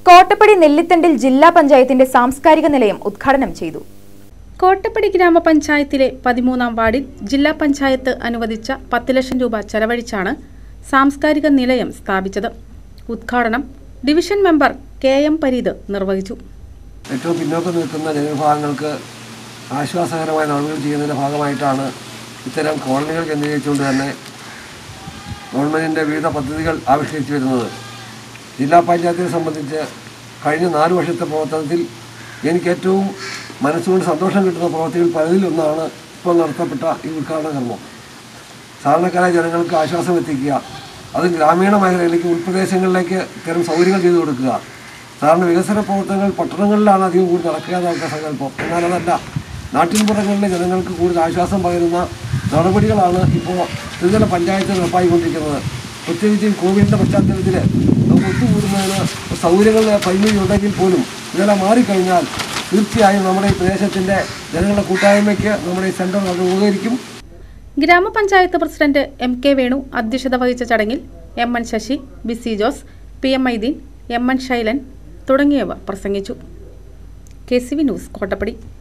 കോട്ടപ്പടി നെല്ലിത്തണ്ടിൽ ജില്ലാ പഞ്ചായത്തിന്റെ സാംസ്കാരിക നിലയം ഉദ്ഘാടനം ചെയ്തു കോട്ടപ്പടി ഗ്രാമപഞ്ചായത്തിലെ പതിമൂന്നാം വാർഡിൽ ജില്ലാ പഞ്ചായത്ത് അനുവദിച്ച പത്ത് ലക്ഷം രൂപ ചെലവഴിച്ചാണ് സാംസ്കാരിക നിലയം സ്ഥാപിച്ചത് ഉദ്ഘാടനം division member K M Pareeth നിർവഹിച്ചു ഏറ്റവും പിന്നോക്കം നിൽക്കുന്ന ജനവിഭാഗങ്ങൾക്ക് ആശ്വാസകരമായ നടപടികൾ ചെയ്യുന്നതിൻ്റെ ഭാഗമായിട്ടാണ് ഇത്തരം കോളനികൾ കേന്ദ്രീകരിച്ചുകൊണ്ട് തന്നെ ഗവൺമെൻറ്റിൻ്റെ വിവിധ പദ്ധതികൾ ആവിഷ്കരിച്ചു വരുന്നത് ജില്ലാ പഞ്ചായത്തിനെ സംബന്ധിച്ച് കഴിഞ്ഞ നാല് വർഷത്തെ പ്രവർത്തനത്തിൽ എനിക്ക് ഏറ്റവും മനസ്സുകൊണ്ട് സന്തോഷം കിട്ടുന്ന പ്രവൃത്തികൾ പലതിലൊന്നാണ് ഇപ്പോൾ നടത്തപ്പെട്ട ഈ ഉദ്ഘാടന കർമ്മം സാധാരണക്കാരായ ജനങ്ങൾക്ക് ആശ്വാസം എത്തിക്കുക അത് ഗ്രാമീണ മേഖലയിലേക്ക് ഉൾപ്രദേശങ്ങളിലേക്ക് ഇത്തരം സൗകര്യങ്ങൾ ചെയ്തു കൊടുക്കുക സാധാരണ വികസന പ്രവർത്തനങ്ങൾ പട്ടണങ്ങളിലാണ് അധികം കൂടുതൽ നടക്കുക എന്നൊക്കെ സങ്കല്പം എന്നാൽ അതല്ല നാട്ടിൻപുറങ്ങളിലെ ജനങ്ങൾക്ക് കൂടുതൽ ആശ്വാസം പകരുന്ന നടപടികളാണ് ഇപ്പോൾ ത്രിതല പഞ്ചായത്ത് നടപ്പായിക്കൊണ്ടിരിക്കുന്നത് പ്രത്യേകിച്ച് ഈ കോവിഡിൻ്റെ പശ്ചാത്തലത്തിൽ നമുക്ക് ഒത്തുകൂടുന്നതിന് സൗകര്യങ്ങളുടെ പരിമിതി ഉണ്ടെങ്കിൽ പോലും ഇതെല്ലാം മാറിക്കഴിഞ്ഞാൽ തീർച്ചയായും നമ്മുടെ ഈ പ്രദേശത്തിൻ്റെ ജനങ്ങളുടെ കൂട്ടായ്മയ്ക്ക് നമ്മുടെ ഈ സെൻറ്റർ അത് ഉപകരിക്കും ഗ്രാമപഞ്ചായത്ത് പ്രസിഡന്റ് എം കെ വേണു അധ്യക്ഷത വഹിച്ച ചടങ്ങിൽ M N Sasi BC Jose P M Mydeen M N Shailan തുടങ്ങിയവർ പ്രസംഗിച്ചു K C V news Kottappadi